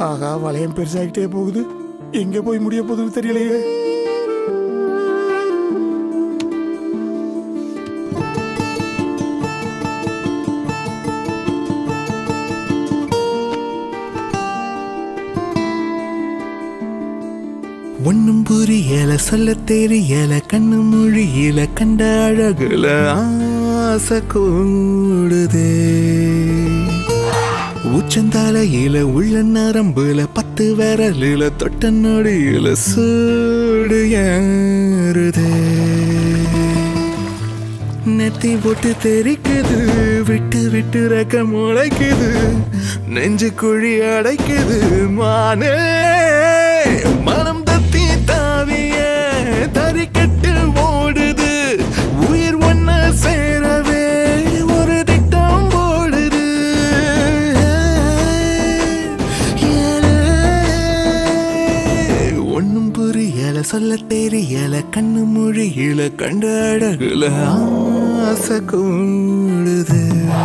ஆகா வளையம் பெருசாகிட்டே போகுது எங்க போய் முடிய போகுதுன்னு தெரியலையே ஒன்னும் புரியல சொல்ல தெரியல கண்ணு மொழியில கண்ட அழகுல ஆசை கூடுதே உச்சந்தலையில உள்ள நரம்புல பத்து விரலில தொட்ட நொடியில சூடு ஏறுதே நெத்தி போட்டு தெரிக்குது விட்டு விட்டு ரக்க முளைக்குது நெஞ்சு குழி அடைக்குது மானே மனம் தத்தி தாவிய தறிக்கட்டு ஓடுது உயிர் ஒன்ன சேரவே ஒரு திட்டம் போடுது ஒன்னும் புரியல சொல்ல தெரியல கண்ணு மொழியில கண்ட அழகுல ஆசை கூடுது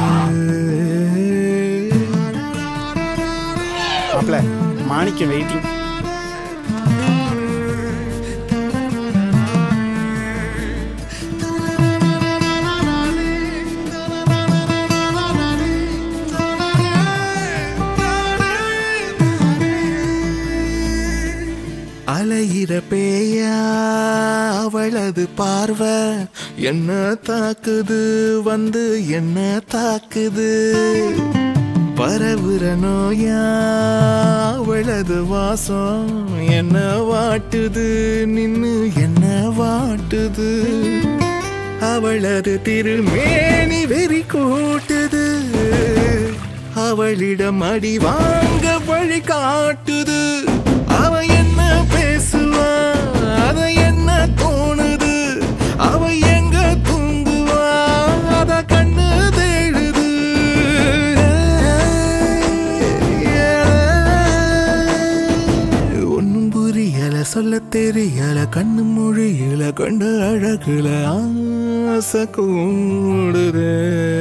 மாப்பிள மாணிக்கம் வெயிட்டிங் அலையிற பேயா அவளது பார்வை என்ன தாக்குது வந்து என்ன தாக்குது பரவுற நோயா அவளது வாசம் என்ன வாட்டுது நின்னு என்ன வாட்டுது அவளது திருமேனி வெறி கூட்டுது அவளிடம் அடி வாங்க வழி காட்டுது அவ என்ன பேசுவா அத என்ன தோணுது அவ எங்க தூங்குவா அத கண்ணு தேடுது ஒன்னும் புரியல சொல்ல தெரியல கண்ணு மொழியில கண்ட அழகுல ஆசை கூடுதே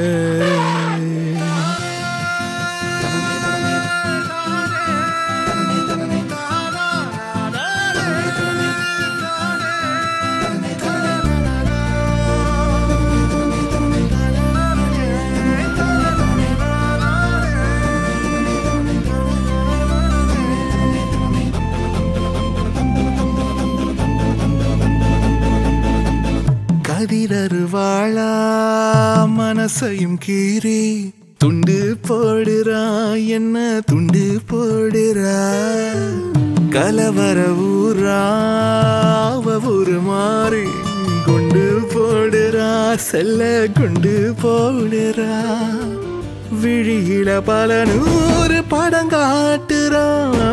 கதிரருவாளா மனசையும் கீறி துண்டு போடுறா என்ன துண்டு போடுறா கலவர ஊரா அவ ஒரு மாறி குண்டு போடுறா செல்ல குண்டு போடுறா விழியில பல நூறு படம் காட்டுறா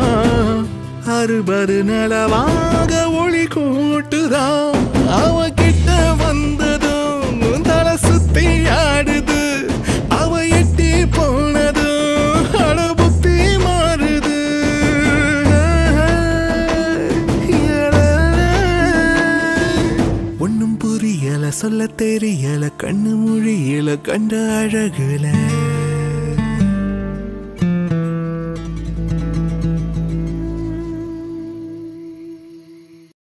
அறுபது நிலவாக ஒளி கூட்டுதா அவ கிட்ட வந்ததும் தலை சுத்தி ஆடுது அவ எட்டி போனதும் அட புத்தி மாறுது ஒன்னும் புரியல சொல்ல தெரியல கண்ணு மொழியில கண்ட அழகுல